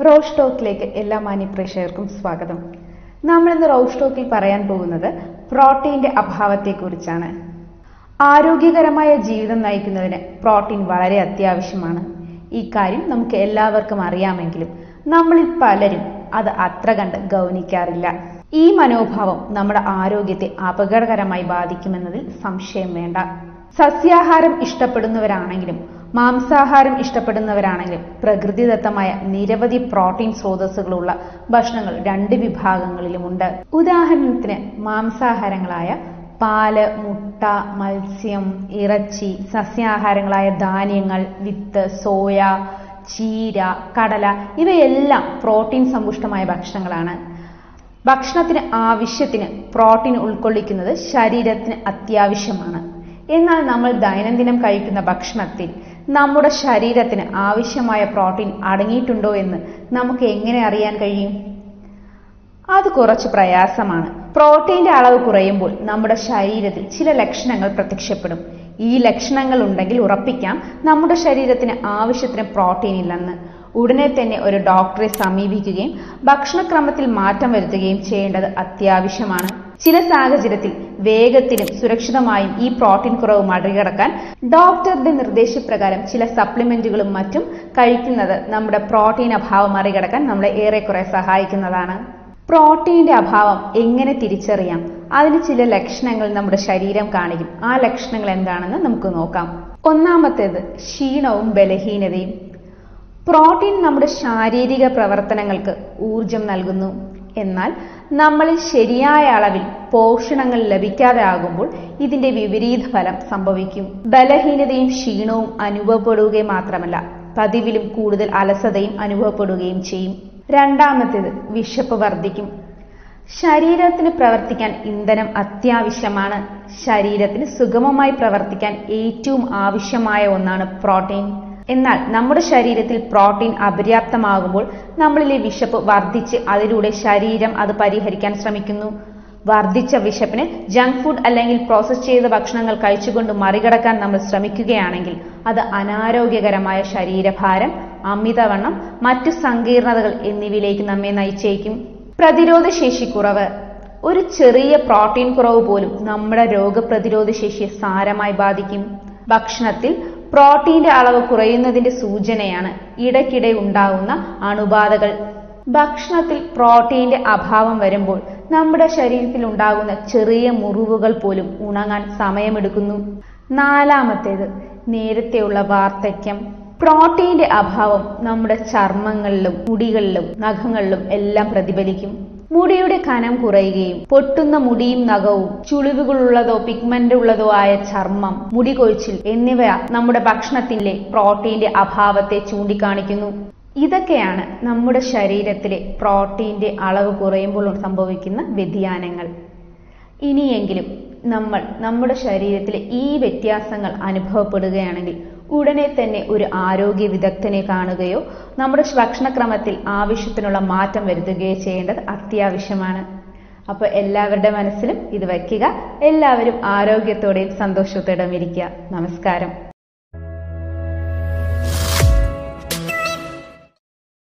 റോഷ് ടോക്കിലേക്ക് എല്ലാ മാന്യപ്രേക്ഷകർക്കും സ്വാഗതം നമ്മൾ ഇന്ന് റോഷ് ടോക്കിൽ പറയാൻ പോകുന്നത് പ്രോട്ടീന്റെ അഭാവത്തെക്കുറിച്ചാണ് ആരോഗ്യകരമായ ജീവിതം നയിക്കുന്നതിന് പ്രോട്ടീൻ വളരെ അത്യാവശ്യമാണ് ഈ കാര്യം നമുക്ക് എല്ലാവർക്കും അറിയാമെങ്കിലും നമ്മളിൽ പലരും അത് അത്ര കണ്ട് ഗൗനിക്കാറില്ല ഈ മനോഭാവം നമ്മുടെ ആരോഗ്യത്തെ അപകടകരമായി ബാധിക്കുമെന്നതിൽ സംശയം വേണ്ട സസ്യാഹാരം ഇഷ്ടപ്പെടുന്നവരാണെങ്കിലും മാംസാഹാരം ഇഷ്ടപ്പെടുന്നവരാണെങ്കിലും പ്രകൃതിദത്തമായ നിരവധി പ്രോട്ടീൻ സ്രോതസ്സുകളുള്ള ഭക്ഷണങ്ങൾ രണ്ട് വിഭാഗങ്ങളിലുമുണ്ട് ഉദാഹരണത്തിന് മാംസാഹാരങ്ങളായ പാല് മുട്ട മത്സ്യം ഇറച്ചി സസ്യാഹാരങ്ങളായ ധാന്യങ്ങൾ വിത്ത് സോയ ചീര കടല ഇവയെല്ലാം പ്രോട്ടീൻ സമ്പുഷ്ടമായ ഭക്ഷണങ്ങളാണ് ഭക്ഷണത്തിന് ആവശ്യത്തിന് പ്രോട്ടീൻ ഉൾക്കൊള്ളിക്കുന്നത് ശരീരത്തിന് അത്യാവശ്യമാണ് എന്നാൽ നമ്മൾ ദൈനംദിനം കഴിക്കുന്ന ഭക്ഷണത്തിൽ നമ്മുടെ ശരീരത്തിന് ആവശ്യമായ പ്രോട്ടീൻ അടങ്ങിയിട്ടുണ്ടോ എന്ന് നമുക്ക് എങ്ങനെ അറിയാൻ കഴിയും അത് കുറച്ച് പ്രയാസമാണ് പ്രോട്ടീന്റെ അളവ് കുറയുമ്പോൾ നമ്മുടെ ശരീരത്തിൽ ചില ലക്ഷണങ്ങൾ പ്രത്യക്ഷപ്പെടും ഈ ലക്ഷണങ്ങൾ ഉണ്ടെങ്കിൽ ഉറപ്പിക്കാം നമ്മുടെ ശരീരത്തിന് ആവശ്യത്തിന് പ്രോട്ടീൻ ഇല്ലെന്ന് ഉടനെ തന്നെ ഒരു ഡോക്ടറെ സമീപിക്കുകയും ഭക്ഷണക്രമത്തിൽ മാറ്റം വരുത്തുകയും ചെയ്യേണ്ടത് അത്യാവശ്യമാണ് ചില സാഹചര്യത്തിൽ വേഗത്തിലും സുരക്ഷിതമായും ഈ പ്രോട്ടീൻ കുറവ് മറികടക്കാൻ ഡോക്ടറുടെ നിർദ്ദേശപ്രകാരം ചില സപ്ലിമെന്റുകളും മറ്റും കഴിക്കുന്നത് നമ്മുടെ പ്രോട്ടീൻ അഭാവം മറികടക്കാൻ നമ്മളെ ഏറെക്കുറെ സഹായിക്കുന്നതാണ് പ്രോട്ടീന്റെ അഭാവം എങ്ങനെ തിരിച്ചറിയാം അതിന് ചില ലക്ഷണങ്ങൾ നമ്മുടെ ശരീരം കാണിക്കും ആ ലക്ഷണങ്ങൾ എന്താണെന്ന് നമുക്ക് നോക്കാം ഒന്നാമത്തേത് ക്ഷീണവും ബലഹീനതയും പ്രോട്ടീൻ നമ്മുടെ ശാരീരിക പ്രവർത്തനങ്ങൾക്ക് ഊർജം നൽകുന്നു എന്നാൽ നമ്മളിൽ ശരിയായ അളവിൽ പോഷണങ്ങൾ ലഭിക്കാതെ ആകുമ്പോൾ ഇതിന്റെ വിപരീത ഫലം സംഭവിക്കും ബലഹീനതയും ക്ഷീണവും അനുഭവപ്പെടുകയും മാത്രമല്ല പതിവിലും കൂടുതൽ അലസതയും അനുഭവപ്പെടുകയും ചെയ്യും രണ്ടാമത്തേത് വിശപ്പ് വർദ്ധിക്കും ശരീരത്തിന് പ്രവർത്തിക്കാൻ ഇന്ധനം അത്യാവശ്യമാണ് ശരീരത്തിന് സുഗമമായി പ്രവർത്തിക്കാൻ ഏറ്റവും ആവശ്യമായ ഒന്നാണ് പ്രോട്ടീൻ എന്നാൽ നമ്മുടെ ശരീരത്തിൽ പ്രോട്ടീൻ അപര്യാപ്തമാകുമ്പോൾ നമ്മളിലെ വിശപ്പ് വർദ്ധിച്ച് അതിലൂടെ ശരീരം അത് പരിഹരിക്കാൻ ശ്രമിക്കുന്നു വർദ്ധിച്ച വിശപ്പിന് ജങ്ക് ഫുഡ് അല്ലെങ്കിൽ പ്രോസസ് ചെയ്ത ഭക്ഷണങ്ങൾ കഴിച്ചുകൊണ്ട് മറികടക്കാൻ നമ്മൾ ശ്രമിക്കുകയാണെങ്കിൽ അത് അനാരോഗ്യകരമായ ശരീരഭാരം അമിതവണ്ണം മറ്റു സങ്കീർണതകൾ എന്നിവയിലേക്ക് നമ്മെ നയിച്ചേക്കും പ്രതിരോധ ശേഷി കുറവ് ഒരു ചെറിയ പ്രോട്ടീൻ കുറവ് പോലും നമ്മുടെ രോഗപ്രതിരോധ ശേഷിയെ സാരമായി ബാധിക്കും ഭക്ഷണത്തിൽ പ്രോട്ടീന്റെ അളവ് കുറയുന്നതിന്റെ സൂചനയാണ് ഇടയ്ക്കിടെ ഉണ്ടാകുന്ന അണുബാധകൾ ഭക്ഷണത്തിൽ പ്രോട്ടീന്റെ അഭാവം വരുമ്പോൾ നമ്മുടെ ശരീരത്തിൽ ഉണ്ടാകുന്ന ചെറിയ മുറിവുകൾ പോലും ഉണങ്ങാൻ സമയമെടുക്കുന്നു നാലാമത്തേത് നേരത്തെയുള്ള വാർദ്ധക്യം പ്രോട്ടീന്റെ അഭാവം നമ്മുടെ ചർമ്മങ്ങളിലും മുടികളിലും നഖങ്ങളിലും എല്ലാം പ്രതിഫലിക്കും മുടിയുടെ കനം കുറയുകയും പൊട്ടുന്ന മുടിയും നഖവും ചുളിവുകളുള്ളതോ പിഗ്മെന്റ് ഉള്ളതോ ആയ ചർമ്മം മുടി കൊഴിച്ചിൽ എന്നിവ നമ്മുടെ ഭക്ഷണത്തിലെ പ്രോട്ടീന്റെ അഭാവത്തെ ചൂണ്ടിക്കാണിക്കുന്നു ഇതൊക്കെയാണ് നമ്മുടെ ശരീരത്തിലെ പ്രോട്ടീന്റെ അളവ് കുറയുമ്പോൾ സംഭവിക്കുന്ന വ്യതിയാനങ്ങൾ ഇനിയെങ്കിലും നമ്മൾ നമ്മുടെ ശരീരത്തിലെ ഈ വ്യത്യാസങ്ങൾ അനുഭവപ്പെടുകയാണെങ്കിൽ ഉടനെ തന്നെ ഒരു ആരോഗ്യ വിദഗ്ധനെ കാണുകയോ നമ്മുടെ ഭക്ഷണക്രമത്തിൽ ആവശ്യത്തിനുള്ള മാറ്റം വരുത്തുകയോ ചെയ്യേണ്ടത് അത്യാവശ്യമാണ് അപ്പോൾ എല്ലാവരുടെ മനസ്സിലും ഇത് വയ്ക്കുക എല്ലാവരും ആരോഗ്യത്തോടെയും സന്തോഷത്തോടെയും ഇരിക്കുക നമസ്കാരം